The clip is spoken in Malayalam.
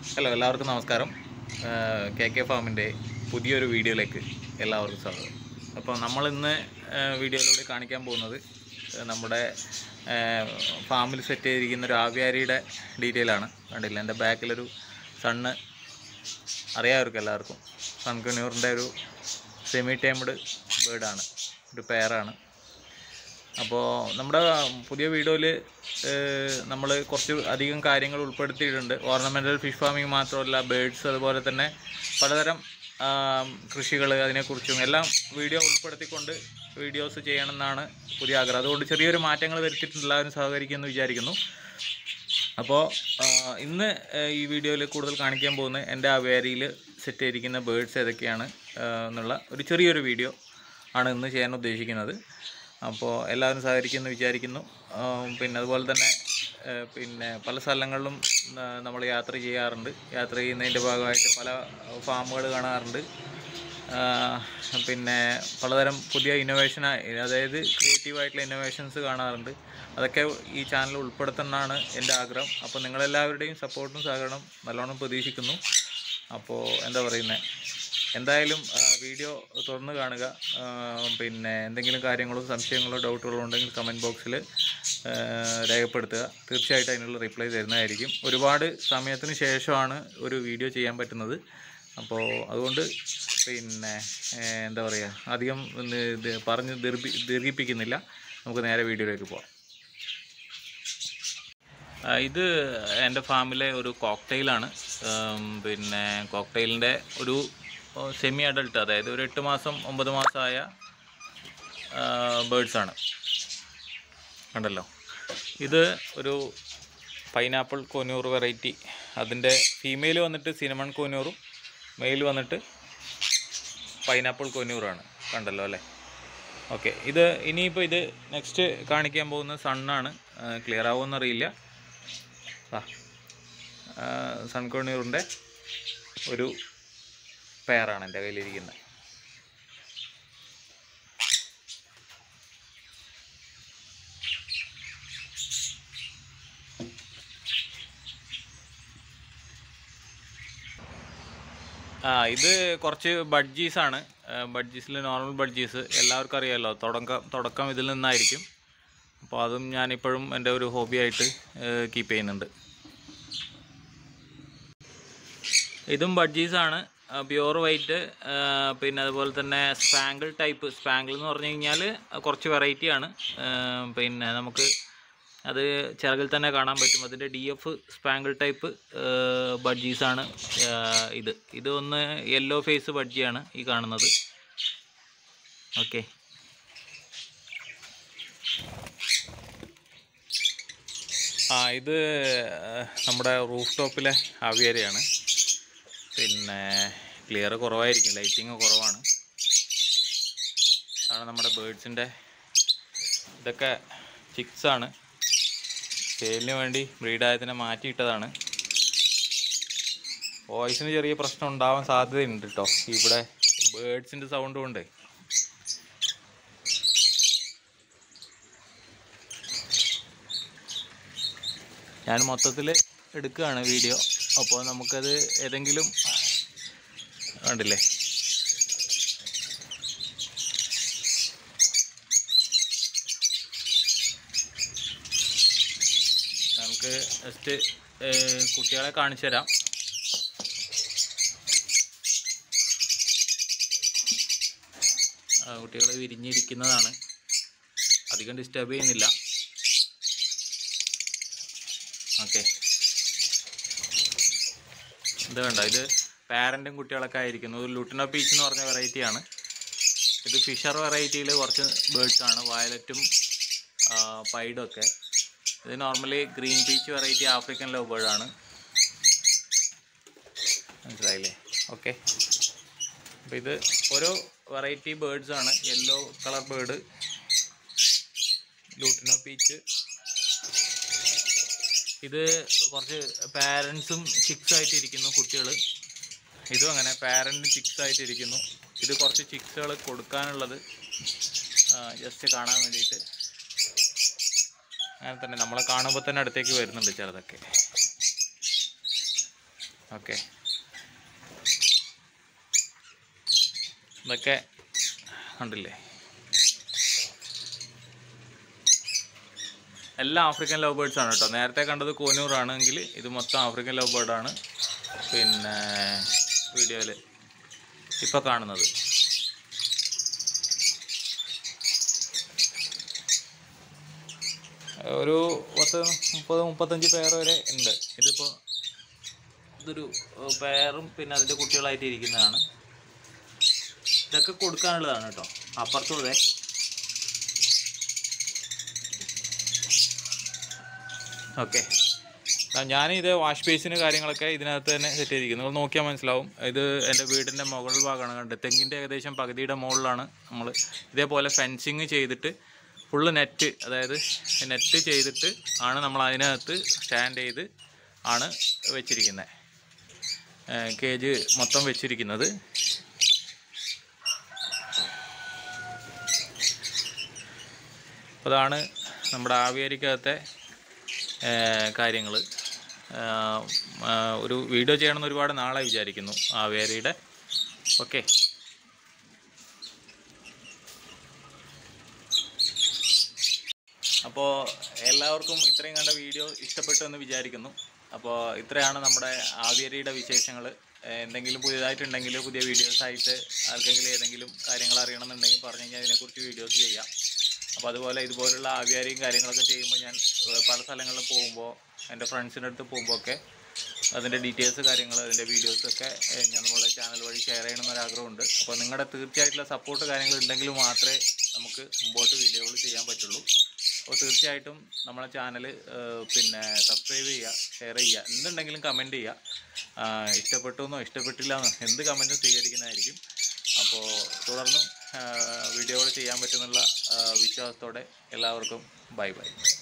ഹലോ എല്ലാവർക്കും നമസ്കാരം കെ കെ ഫാമിൻ്റെ പുതിയൊരു വീഡിയോയിലേക്ക് എല്ലാവർക്കും സ്വാഗതം അപ്പോൾ നമ്മൾ ഇന്ന് വീഡിയോയിലൂടെ കാണിക്കാൻ പോകുന്നത് ഏഹ് നമ്മുടെ ഫാമിൽ സെറ്റ് ചെയ്തിരിക്കുന്ന ഒരു ആവ്യാരിയുടെ ഡീറ്റെയിലാണ് കണ്ടില്ല എൻ്റെ ബാക്കിലൊരു സണ്ണ് അറിയാമായിരിക്കും എല്ലാവർക്കും സൺകണ്യൂറിൻ്റെ ഒരു സെമി ടൈംഡ് ബേർഡാണ് ഒരു പെയറാണ് അപ്പോൾ നമ്മുടെ പുതിയ വീഡിയോയിൽ നമ്മൾ കുറച്ച് അധികം കാര്യങ്ങൾ ഉൾപ്പെടുത്തിയിട്ടുണ്ട് ഓർണമെൻ്റൽ ഫിഷ് ഫാമിംഗ് മാത്രമല്ല ബേഡ്സ് അതുപോലെ തന്നെ പലതരം കൃഷികൾ അതിനെക്കുറിച്ചും എല്ലാം വീഡിയോ ഉൾപ്പെടുത്തിക്കൊണ്ട് വീഡിയോസ് ചെയ്യണമെന്നാണ് പുതിയ ആഗ്രഹം അതുകൊണ്ട് ചെറിയൊരു മാറ്റങ്ങൾ വരുത്തിയിട്ടുണ്ട് എല്ലാവരും സഹകരിക്കുമെന്ന് വിചാരിക്കുന്നു അപ്പോൾ ഇന്ന് ആ, ഈ വീഡിയോയിൽ കൂടുതൽ കാണിക്കാൻ പോകുന്ന എൻ്റെ അവേരിയിൽ സെറ്റ് ചെയ്തിരിക്കുന്ന ബേഡ്സ് ഏതൊക്കെയാണ് ആ, എന്നുള്ള ഒരു ചെറിയൊരു വീഡിയോ ആണ് ഇന്ന് ചെയ്യാൻ ഉദ്ദേശിക്കുന്നത് അപ്പോൾ എല്ലാവരും സഹകരിക്കുമെന്ന് വിചാരിക്കുന്നു ആ, പിന്നെ അതുപോലെ തന്നെ ആ, പിന്നെ പല സ്ഥലങ്ങളിലും നമ്മൾ യാത്ര ചെയ്യാറുണ്ട് യാത്ര ചെയ്യുന്നതിൻ്റെ ഭാഗമായിട്ട് പല ഫാമുകൾ കാണാറുണ്ട് ആ, പിന്നെ പലതരം പുതിയ ഇന്നോവേഷൻ അതായത് ക്രിയേറ്റീവായിട്ടുള്ള ഇന്നോവേഷൻസ് കാണാറുണ്ട് അതൊക്കെ ഈ ചാനൽ ഉൾപ്പെടുത്തണമെന്നാണ് എൻ്റെ ആഗ്രഹം അപ്പോൾ നിങ്ങളെല്ലാവരുടെയും സപ്പോർട്ടും സഹകരണം നല്ലോണം പ്രതീക്ഷിക്കുന്നു അപ്പോൾ എന്താ പറയുന്നത് എന്തായാലും ആ, വീഡിയോ തുറന്ന് കാണുക ആ, പിന്നെ എന്തെങ്കിലും കാര്യങ്ങളോ സംശയങ്ങളോ ഡൗട്ടുകളോ ഉണ്ടെങ്കിൽ കമൻറ്റ് ബോക്സിൽ രേഖപ്പെടുത്തുക തീർച്ചയായിട്ടും അതിനുള്ള റിപ്ലൈ തരുന്നതായിരിക്കും ഒരുപാട് സമയത്തിന് ശേഷമാണ് ഒരു വീഡിയോ ചെയ്യാൻ പറ്റുന്നത് അപ്പോൾ അതുകൊണ്ട് പിന്നെ ഏഹ്, എന്താ പറയുക അധികം ഒന്ന് ഇത് പറഞ്ഞ് ദീർഘി ദീർഘിപ്പിക്കുന്നില്ല നമുക്ക് നേരെ വീഡിയോയിലേക്ക് പോകാം ആ, ഇത് എൻ്റെ ഫാമിലെ ഒരു കോക്ടെയിലാണ് പിന്നെ കോക്ടെയിലിൻ്റെ ഒരു സെമി അഡൾട്ട് അതായത് ഒരു എട്ട് മാസം ഒമ്പത് മാസമായ ബേഡ്സാണ് കണ്ടല്ലോ ഇത് ഒരു പൈനാപ്പിൾ കൊനൂർ വെറൈറ്റി അതിൻ്റെ ഫീമെയിൽ വന്നിട്ട് സിനമൺ കൊനൂറും മെയിൽ വന്നിട്ട് പൈനാപ്പിൾ കൊനൂറാണ് കണ്ടല്ലോ അല്ലേ ഓക്കെ ഇത് ഇനിയിപ്പോൾ ഇത് നെക്സ്റ്റ് കാണിക്കാൻ പോകുന്ന സണ്ണാണ് ക്ലിയർ ആവുമെന്നറിയില്ല ആ സൺകൊണ്ണൂറിൻ്റെ ഒരു പെയറാണ് എൻ്റെ കയ്യിലിരിക്കുന്നത് ആ ഇത് കുറച്ച് ബഡ്ജീസാണ് ബഡ്ജീസിൽ നോർമൽ ബഡ്ജീസ് എല്ലാവർക്കും അറിയാമല്ലോ തുടക്കം തുടക്കം ഇതിൽ നിന്നായിരിക്കും അപ്പോൾ അതും ഞാനിപ്പോഴും എൻ്റെ ഒരു ഹോബിയായിട്ട് കീപ്പ് ചെയ്യുന്നുണ്ട് ഇതും ബഡ്ജീസാണ് പ്യുവർ വൈറ്റ് പിന്നെ അതുപോലെ തന്നെ സ്പാങ്കിൾ ടൈപ്പ് സ്പാങ്കിൾ എന്ന് പറഞ്ഞു കഴിഞ്ഞാൽ കുറച്ച് വെറൈറ്റിയാണ് പിന്നെ നമുക്ക് അത് ചിറകിൽ തന്നെ കാണാൻ പറ്റും അതിൻ്റെ ഡി എഫ് സ്പാങ്കിൾ ടൈപ്പ് ബഡ്ജീസാണ് ഇത് ഇത് ഒന്ന് യെല്ലോ ഫേസ് ബഡ്ജിയാണ് ഈ കാണുന്നത് ഓക്കെ ആ ഇത് നമ്മുടെ റൂഫ് ടോപ്പിലെ അവിയരയാണ് പിന്നെ ക്ലിയർ കുറവായിരിക്കും ലൈറ്റിങ് കുറവാണ് അതാണ് നമ്മുടെ ബേഡ്സിൻ്റെ ഇതൊക്കെ ചിക്സാണ് സെയിലിന് വേണ്ടി ബ്രീഡായതിനെ മാറ്റിയിട്ടതാണ് വോയിസിന് ചെറിയ പ്രശ്നം ഉണ്ടാവാൻ സാധ്യതയുണ്ട് കേട്ടോ ഇവിടെ ബേഡ്സിൻ്റെ സൗണ്ട് കൊണ്ട് ഞാൻ മൊത്തത്തിൽ എടുക്കുകയാണ് വീഡിയോ അപ്പോൾ നമുക്കത് ഏതെങ്കിലും കണ്ടില്ലേ നമുക്ക് ജസ്റ്റ് കുട്ടികളെ കാണിച്ചു തരാം ആ, കുട്ടികളെ വിരിഞ്ഞിരിക്കുന്നതാണ് അധികം ഡിസ്റ്റർബ് ചെയ്യുന്നില്ല ഓക്കെ ഇത് വേണ്ട ഇത് പാരൻറ്റും കുട്ടികളൊക്കെ ആയിരിക്കുന്നു ഒരു ലുട്ടിനോ പീച്ച് എന്ന് പറഞ്ഞ വെറൈറ്റിയാണ് ഇത് ഫിഷർ വെറൈറ്റിയിൽ കുറച്ച് ബേഡ്സ് ആണ് വയലറ്റും പൈഡും ഒക്കെ ഇത് normally green peach variety African love ബേർഡാണ് മനസ്സിലായില്ലേ ഓക്കെ അപ്പോൾ ഇത് ഓരോ വെറൈറ്റി ബേഡ്സ് ആണ് yellow colour bird lutino peach ഇത് കുറച്ച് പാരൻസും ചിക്സ് ആയിട്ട് ഇരിക്കുന്നു കുട്ടികൾ ഇതും അങ്ങനെ പാരൻറ്റും ചിക്സ് ആയിട്ട് ഇരിക്കുന്നു ഇത് കുറച്ച് ചിക്സുകൾ കൊടുക്കാനുള്ളത് ജസ്റ്റ് കാണാൻ വേണ്ടിയിട്ട് അങ്ങനെ തന്നെ നമ്മളെ കാണുമ്പോൾ തന്നെ അടുത്തേക്ക് വരുന്നുണ്ട് ചിലതൊക്കെ ഓക്കെ ഇതൊക്കെ കണ്ടില്ലേ എല്ലാം ആഫ്രിക്കൻ ലവ് ബേർഡ്സ് ആണ് കേട്ടോ നേരത്തെ കണ്ടത് കോനൂറാണെങ്കിൽ ഇത് മൊത്തം ആഫ്രിക്കൻ ലവ് ബേർഡാണ് പിന്നെ വീഡിയോയിൽ ഇപ്പോൾ കാണുന്നത് ഒരു പത്ത് മുപ്പത് മുപ്പത്തഞ്ച് പേർ വരെ ഉണ്ട് ഇതിപ്പോൾ ഇതൊരു ഏഹ്, പേറും പിന്നെ അതിൻ്റെ കുട്ടികളായിട്ട് ഇരിക്കുന്നതാണ് ഇതൊക്കെ കൊടുക്കാനുള്ളതാണ് കേട്ടോ അപ്പുറത്തും അതെ ഓക്കെ ഞാൻ ഇത് വാഷ് ബേസിന് കാര്യങ്ങളൊക്കെ ഇതിനകത്ത് തന്നെ സെറ്റ് ചെയ്തിരിക്കുന്നു നിങ്ങൾ നോക്കിയാൽ മനസ്സിലാവും ഇത് എൻ്റെ വീടിൻ്റെ മുകൾ ഭാഗമാണ് കണ്ടത് തെങ്ങിൻ്റെ ഏകദേശം പകുതിയുടെ മുകളിലാണ് നമ്മൾ ഇതേപോലെ ഫെൻസിങ് ചെയ്തിട്ട് ഫുള്ള് നെറ്റ് അതായത് നെറ്റ് ചെയ്തിട്ട് ആണ് നമ്മൾ അതിനകത്ത് സ്റ്റാൻഡ് ചെയ്ത് ആണ് വെച്ചിരിക്കുന്നത് കേജ് മൊത്തം വെച്ചിരിക്കുന്നത് അതാണ് നമ്മുടെ ആവിയരിക്കകത്തെ കാര്യങ്ങൾ ഒരു വീഡിയോ ചെയ്യണമെന്ന് ഒരുപാട് നാളെ വിചാരിക്കുന്നു ആവേരിയുടെ ഓക്കെ അപ്പോൾ എല്ലാവർക്കും ഇത്രയും കണ്ട വീഡിയോ ഇഷ്ടപ്പെട്ടു എന്ന് വിചാരിക്കുന്നു അപ്പോൾ ഇത്രയാണ് നമ്മുടെ ആവിയരിയുടെ വിശേഷങ്ങൾ എന്തെങ്കിലും പുതിയതായിട്ടുണ്ടെങ്കിൽ പുതിയ വീഡിയോസ് ആയിട്ട് ആർക്കെങ്കിലും ഏതെങ്കിലും കാര്യങ്ങൾ അറിയണമെന്നുണ്ടെങ്കിൽ പറഞ്ഞു കഴിഞ്ഞാൽ അതിനെക്കുറിച്ച് വീഡിയോസ് ചെയ്യാം അപ്പോൾ അതുപോലെ ഇതുപോലുള്ള ആവിയാരിയും കാര്യങ്ങളൊക്കെ ചെയ്യുമ്പോൾ ഞാൻ ഏഹ്, പല സ്ഥലങ്ങളിൽ പോകുമ്പോൾ എൻ്റെ ഫ്രണ്ട്സിൻ്റെ അടുത്ത് പോകുമ്പോൾ ഒക്കെ അതിൻ്റെ ഡീറ്റെയിൽസ് കാര്യങ്ങൾ അതിൻ്റെ വീഡിയോസൊക്കെ ഏഹ്, ഞാൻ നമ്മുടെ ചാനൽ വഴി ഷെയർ ചെയ്യണമെന്നൊരു ആഗ്രഹമുണ്ട് അപ്പോൾ നിങ്ങളുടെ തീർച്ചയായിട്ടുള്ള സപ്പോർട്ട് കാര്യങ്ങൾ ഉണ്ടെങ്കിൽ മാത്രമേ നമുക്ക് മുമ്പോട്ട് വീഡിയോകൾ ചെയ്യാൻ പറ്റുള്ളൂ അപ്പോൾ തീർച്ചയായിട്ടും നമ്മളെ ചാനൽ പിന്നെ സബ്സ്ക്രൈബ് ചെയ്യുക ഷെയർ ചെയ്യുക എന്തുണ്ടെങ്കിലും കമൻറ്റ് ചെയ്യുക ആ, ഇഷ്ടപ്പെട്ടു എന്നോ ഇഷ്ടപ്പെട്ടില്ല എന്നോ എന്ത് കമൻറ്റും സ്വീകരിക്കുന്നതായിരിക്കും അപ്പോൾ തുടർന്നും വീഡിയോകൾ ചെയ്യാൻ പറ്റുന്നുള്ള ആ, വിശ്വാസത്തോടെ എല്ലാവർക്കും ബൈ ബൈ